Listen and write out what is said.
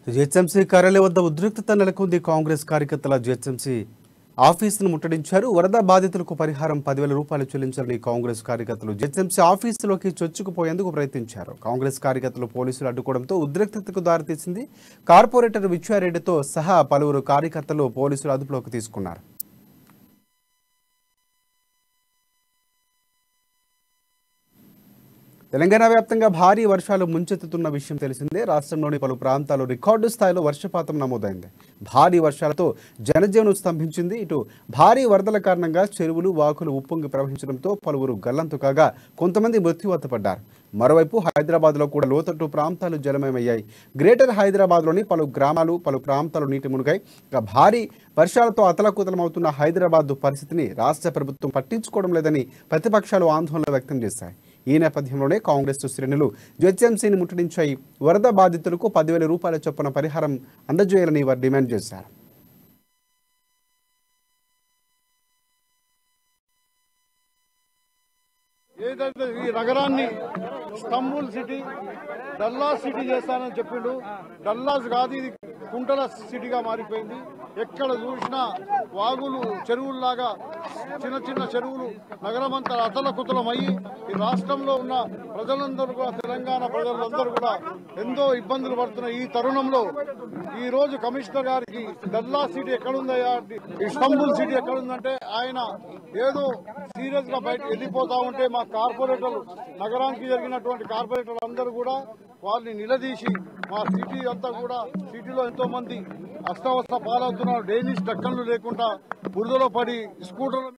GHMC కార్యాలయం వద్ద ఉద్రిక్తత నెలకొంది కాంగ్రెస్ కార్యకర్తల జిహెచ్ఎంసీ ఆఫీసును ముట్టడించారు వరద బాధితులకు పరిహారం పదివేల రూపాయలు చెల్లించాలని కాంగ్రెస్ కార్యకర్తలు జిహెచ్ఎంసీ ఆఫీసులోకి చొచ్చుకుపోయేందుకు ప్రయత్నించారు కాంగ్రెస్ కార్యకర్తలు పోలీసులు అడ్డుకోవడంతో ఉద్రిక్తతకు దారితీసింది కార్పొరేటర్ విశ్వారెడ్డితో సహా పలువురు కార్యకర్తలు పోలీసులు అదుపులోకి తీసుకున్నారు తెలంగాణ వ్యాప్తంగా భారీ వర్షాలు ముంచెత్తుతున్న విషయం తెలిసిందే రాష్ట్రంలోని పలు ప్రాంతాల్లో రికార్డు స్థాయిలో వర్షపాతం నమోదైంది భారీ వర్షాలతో జనజీవనం స్తంభించింది ఇటు భారీ వరదల కారణంగా చెరువులు వాకులు ఉప్పొంగి ప్రవహించడంతో పలువురు గల్లంతు కాగా కొంతమంది మృత్యువాత పడ్డారు మరోవైపు హైదరాబాద్లో కూడా లోతట్టు ప్రాంతాలు జలమయమయ్యాయి గ్రేటర్ హైదరాబాద్లోని పలు గ్రామాలు పలు ప్రాంతాలు నీటి మునిగాయి ఇక భారీ వర్షాలతో అతలకుతలమవుతున్న హైదరాబాద్ పరిస్థితిని రాష్ట్ర ప్రభుత్వం పట్టించుకోవడం లేదని ప్రతిపక్షాలు ఆందోళన వ్యక్తం చేశాయి ఈ నేపథ్యంలోనే కాంగ్రెస్ శ్రేణులు జెచ్ఎంసీని ముట్టడించాయి వరద బాధితులకు పదివేల రూపాయల చొప్పున పరిహారం అందజేయాలని వారు డిమాండ్ చేశారు ఏదైతే ఈ నగరాన్ని స్తంబుల్ సిటీ డల్లాస్ సిటీ చేస్తానని చెప్పిండు డల్లాస్ కాదు ఇది కుంటల సిటీగా మారిపోయింది ఎక్కడ చూసినా వాగులు చెరువుల్లాగా చిన్న చిన్న చెరువులు నగరం అంతా అతలకుతలమయ్యి ఈ రాష్ట్రంలో ఉన్న ప్రజలందరూ కూడా తెలంగాణ ప్రజలందరూ కూడా ఎంతో ఇబ్బందులు పడుతున్న ఈ తరుణంలో ఈ రోజు కమిషనర్ గారికి డల్లా సిటీ ఎక్కడుందయ్యా ఈ స్తంబుల్ సిటీ ఎక్కడుందంటే ఆయన ఏదో సీరియస్ గా బయట వెళ్ళిపోతా ఉంటే మా కార్పొరేటర్లు నగరానికి జరిగినటువంటి కార్పొరేటర్లు అందరూ కూడా వాళ్ళని నిలదీసి మా సిటీ అంతా కూడా సిటీలో ఎంతో మంది అస్తవస్త పాలవుతున్నారు డైలీ స్టక్కన్లు లేకుండా బురదలో పడి స్కూటర్ల